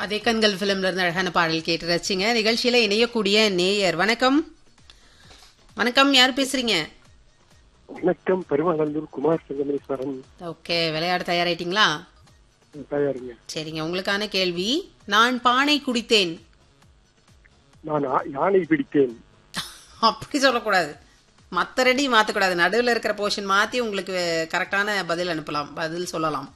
அதே கண்கள் பிலிம்ல இருந்து அழகான பாடல் கேட்டு ரசிங்க நிகழ்ச்சியில இணையக்கூடிய நேயர் வணக்கம் வணக்கம் யார் பேசுறீங்க வணக்கம் பெருமாநல்லூர் குமார் சிங்கமேஸ்வரன் ஓகே விளையாட தயாராயிட்டீங்களா தயாருங்க சரிங்க உங்களுக்கான கேள்வி நான் பானை குடித்தேன் நான் ஆ- யானை பிடித்தேன் அப்படி சொல்லக்கூடாது மத்த ரெடி மாத்தக்கூடாது நடுவில் இருக்கிற போர்ஷன் மாத்தி உங்களுக்கு கரெக்டான பதில் அனுப்பலாம் பதில் சொல்லலாம்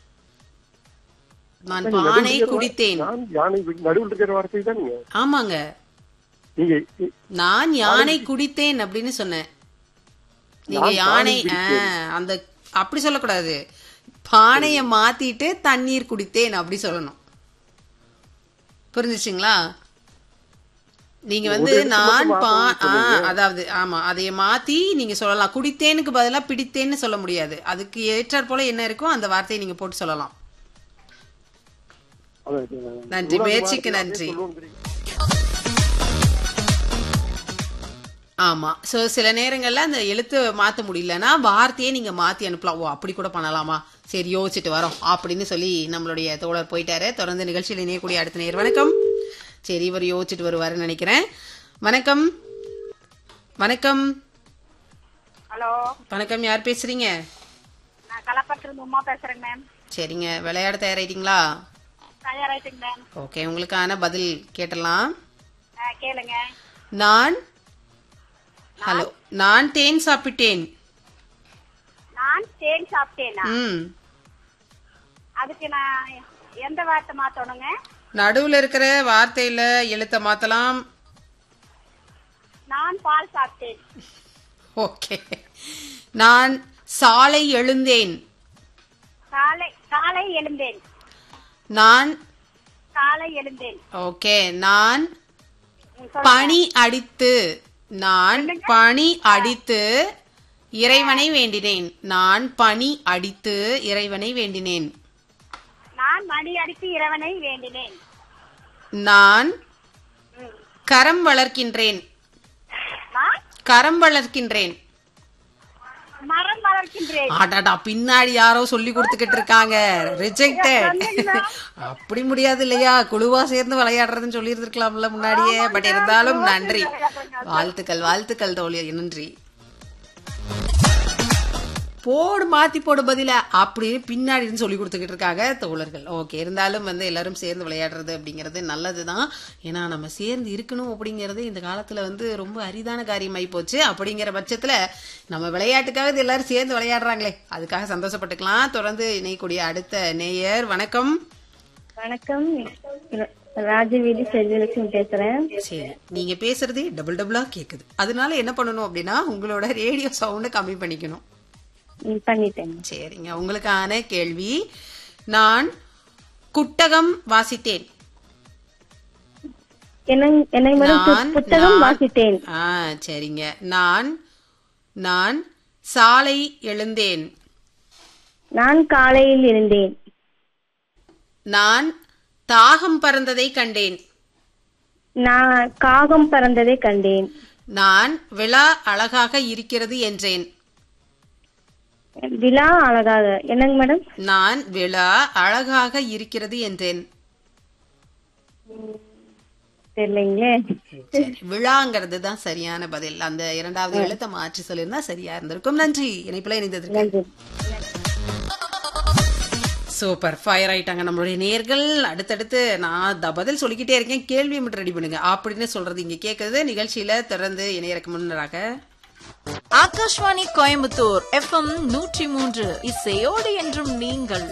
நான் பானை குடித்தேன் நான் யானை பிடி- நடுவில் இருக்கிற வார்த்தை தான் நீங்க ஆமாங்க நீங்க இ- நான் யானை குடித்தேன் அப்படின்னு சொன்னேன் நீங்க நான் யானை பானை ஆ, அந்த அப்படி சொல்லக்கூடாது பானைய மாத்திட்டு தண்ணீர் குடித்தேன் அப்படி சொல்லணும் புரிஞ்சுச்சுங்களா நீங்க வந்து ஒரு இடத்துல நான் மட்டும் பா மாத்தணும்னு ஆ, அதாவது ஆமா அதைய மாத்தி நீங்க சொல்லலாம் குடித்தேனுக்கு பதிலா பிடித்தேன்னு சொல்ல முடியாது அதுக்கு ஏற்றாற் போல என்ன இருக்கோ அந்த வார்த்தையை நீங்க போட்டு சொல்லலாம் அதாவது, நன்றி, மூணாவது முயற்சிக்கு வார்த்தை நன்றி. சொல்லுவோங்கிறீங்க. ஆமா சோ சில நேரங்கள்ல அந்த எழுத்து மாத்த முடியலன்னா வார்த்தையே நீங்க மாத்தி அனுப்பலாம் ஓ அப்படி கூட பண்ணலாமா சரி யோசிச்சுட்டு வரோம் அப்படின்னு சொல்லி நம்மளுடைய தோழர் போயிட்டாரு தொடர்ந்து நிகழ்ச்சியில் இணையக்கூடிய அடுத்த நேர் வணக்கம் சரி இவர் யோசிச்சுட்டு வருவாருன்னு நினைக்கிறேன் வணக்கம் வணக்கம் ஹலோ வணக்கம் யார் பேசுறீங்க நான் கலப்பட்டிருந்து உமா பேசுறேங்க மேம் சரிங்க விளையாட தயாராயிட்டீங்களா தயாராயிட்டுங்க மேம் ஓகே உங்களுக்கான பதில் கேட்டலாம் ஆ, கேளுங்க நான் ஹலோ நான் தேன் சாப்பிட்டேன் நான் தேன் சாப்பிட்டேனா ம் அதுக்கு நான் எந்த வார்த்தை மாத்தணுங்க நடுவுல இருக்கிற வார்த்தையில எழுத்த மாத்தலாம் நான் பால் சாப்பிட்டேன் ஓகே நான் சாலை எழுந்தேன் காலை காலை எழுந்தேன் நான் காலை எழுந்தேன் ஓகே நான் ம், சொல்லுங்க. பனி அடித்து நான் பனி அடித்து இறைவனை வேண்டினேன் நான் பனி அடித்து இறைவனை வேண்டினேன் நான் மணி அடித்து இறைவனை வேண்டினேன் நான் ம். கரம் வளர்க்கின்றேன் நான் கரம் வளர்க்கின்றேன் மரம் வளர்க்கின்றேன் அடடா பின்னாடி யாரோ சொல்லி கொடுத்துக்கிட்டு இருக்காங்க ரிஜெக்டட் அப்படி முடியாது இல்லையா குழுவா சேர்ந்து விளையாடுறதுன்னு சொல்லி இருந்திருக்கலாம்ல முன்னாடியே பட் இருந்தாலும் நன்றி வாழ்த்துக்கள் வாழ்த்துக்கள் தோழி நன்றி போடு மாத்தி போடு பதில அப்படின்னு பின்னாடி இருந்து சொல்லி கொடுத்துக்கிட்டு இருக்காங்க தோழர்கள் ஓகே இருந்தாலும் வந்து எல்லாரும் சேர்ந்து விளையாடுறது அப்படிங்கிறது நல்லதுதான் ஏன்னா நம்ம சேர்ந்து இருக்கணும் அப்படிங்கிறது இந்த காலத்துல வந்து ரொம்ப அரிதான காரியமாயி போச்சு அப்படிங்கிற பட்சத்துல நம்ம விளையாட்டுக்காக இது எல்லாரும் சேர்ந்து விளையாடுறாங்களே அதுக்காக சந்தோஷப்பட்டுக்கலாம் தொடர்ந்து இணையக்கூடிய அடுத்த நேயர் வணக்கம் வணக்கம் ர- ராஜவீதி செல்வலட்சுமி பேசுறேன் சரி நீங்க பேசுறதே டபுள் டபுளா கேக்குது அதனால என்ன பண்ணணும் அப்படின்னா உங்களோட ரேடியோ சவுண்ட் கம்மி பண்ணிக்கணும் ம், பண்ணிட்டேன் சரிங்க உங்களுக்கான கேள்வி நான் குட்டகம் வாசித்தேன் என்ன என்னை முதல் பு- நான் புத்தகம் நான்- வாசித்தேன் ஆ சரிங்க நான் நான் சாலை எழுந்தேன் நான் காலையில் இருந்தேன் நான் தாகம் பறந்ததை கண்டேன் நான் காகம் பறந்ததை கண்டேன் நான் விழா அழகாக இருக்கிறது என்றேன் விழா அழகாக என்னங்க மேடம் நான் விழா அழகாக இருக்கிறது என்றேன் தெரியலைங்களே சரி விழாங்கிறது தான் சரியான பதில் அந்த இரண்டாவது எழுத்தை மாற்றி சொல்லியிருந்தா சரியா இருந்திருக்கும் நன்றி இணைப்புல இணைந்ததற்கு நன்றி சூப்பர் ஃபயர் ஆயிட்டாங்க நம்மளுடைய நேர்கள் அடுத்தடுத்து நான் த பதில் சொல்லிக்கிட்டே இருக்கேன் கேள்வி மட்டும் ரெடி பண்ணுங்க அப்படின்னு சொல்றது இங்க கேக்குறது நிகழ்ச்சியில தொடர்ந்து இணையருக்கு முன்னராக ஆகாஷ்வாணி கோயம்புத்தூர் எஃப்எம் நூற்றி மூன்று இசையோடு என்றும் நீங்கள்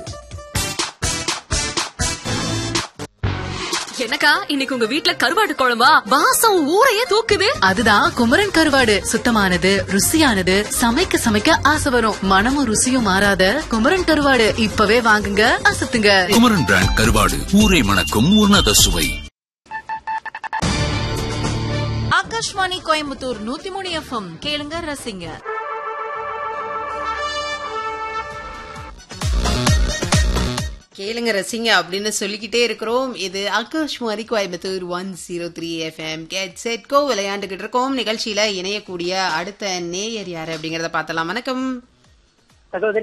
என்னக்கா இன்னைக்கு உங்க வீட்ல கருவாடு குழம்பா வாசம் ஊரையே தூக்குது அதுதான் குமரன் கருவாடு சுத்தமானது ருசியானது சமைக்க சமைக்க ஆசை வரும் மனமும் ருசியும் மாறாத குமரன் கருவாடு இப்பவே வாங்குங்க அசத்துங்க குமரன் பிராண்ட் கருவாடு ஊரை மணக்கும் உன்னத சுவை ஆகாஷ்வாணி கோயம்புத்தூர் நூத்தி மூணு எஃப்எம் கேளுங்க ரசிங்க கேளுங்க ரசிங்க அப்படின்னு சொல்லிக்கிட்டே இருக்கிறோம் இது Akashvani Coimbatore one zero three FM get set go விளையாண்டுகிட்டு இருக்கோம் நிகழ்ச்சியில இணையக்கூடிய அடுத்த நேயர் யாரு அப்படிங்கறத பார்த்தலாம் வணக்கம் சகோதரி